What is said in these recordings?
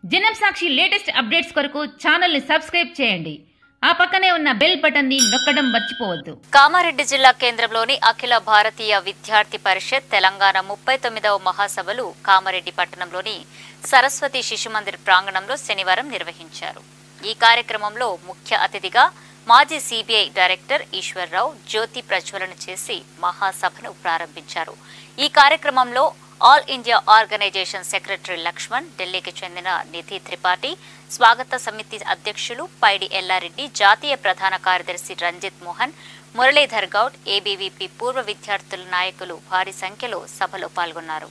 జనం Sakshi latest updates కొరకు channel ని సబ్స్క్రైబ్ చేయండి ఆ పక్కనే ఉన్న బెల్ బటన్ ని నొక్కడం మర్చిపోవద్దు కామారెడ్డి జిల్లా కేంద్రంలోని అఖిల భారతీయ విద్యార్థి పరిషత్ తెలంగాణ ముప్పై తొమ్మిదవ మహాసభలు కామారెడ్డి పట్టణంలోని సరస్వతి శిశుమందిర్ ప్రాంగణంలో శనివారం నిర్వహించారు ఈ కార్యక్రమంలో ముఖ్య అతిథిగా మాజీ సిబిఐ డైరెక్టర్ ఈశ్వర్రావు జ్యోతి ప్రజ్వలన చేసి మహాసభను ప్రారంభించారు ఈ కార్యక్రమంలో All India organisation secretary Lakshman ఢిల్లీకి చెందిన నిధి త్రిపాఠి స్వాగత సమితి అధ్యక్షులు పైడి ఎల్లారెడ్డి జాతీయ ప్రధాన కార్యదర్శి రంజిత్ మోహన్ మురళీధర్ గౌడ్ ఏబీవీపీ పూర్వ విద్యార్థుల నాయకులు భారీ సంఖ్యలో సభలో పాల్గొన్నారు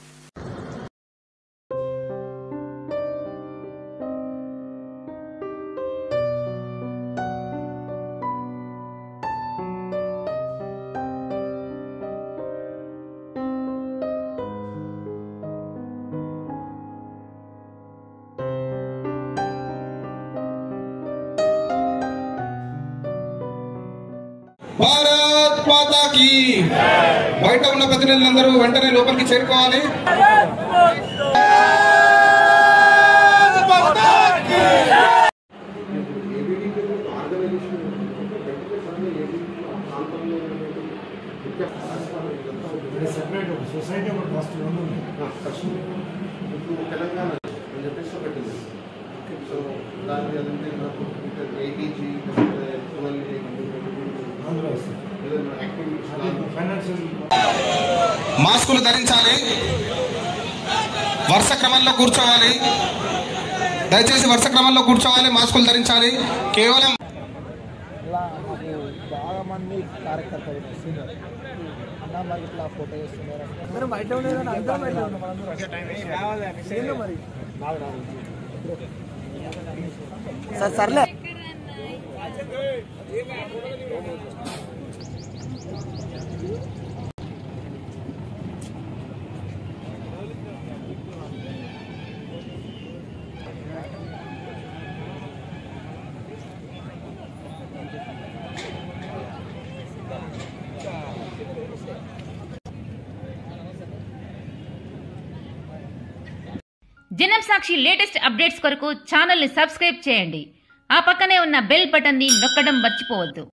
భారత్ మాతా కీ బయట ఉన్న ప్రతినిధులందరూ వెంటనే లోపలికి చేరుకోవాలి సెపరేట్ ఒక సొసైటీ ఒక ట్రస్ట్ రెండు ఉన్నాయి ఇప్పుడు తెలంగాణ అని చెప్పేసి ఒకటి ఉంది సో దాని అదంటే నాకు ఏటీజీ అందులో వస్తుంది అది యాక్టివిటీస్ ఫైనాన్షియల్ మాస్కులు ధరించాలి వరుస క్రమంలో కూర్చోవాలి దయచేసి వరుస క్రమంలో కూర్చోవాలి మాస్కులు ధరించాలి కేవలం ఇలా మాకు బాగా మంది కార్యకర్తలు వస్తున్నారు అన్న మరి ఇట్లా ఫోటో చేస్తున్నారు అందరూ బయట ఉండేదని అందరం బయట ఉన్నాం మనందరం. ఏందో మరి సార్ సర్లే జనం సాక్షి లేటెస్ట్ అప్డేట్స్ కొరకు ఛానల్ ని సబ్స్క్రైబ్ చేయండి ఆ పక్కనే ఉన్న బెల్ బటన్ ని నొక్కడం మర్చిపోవద్దు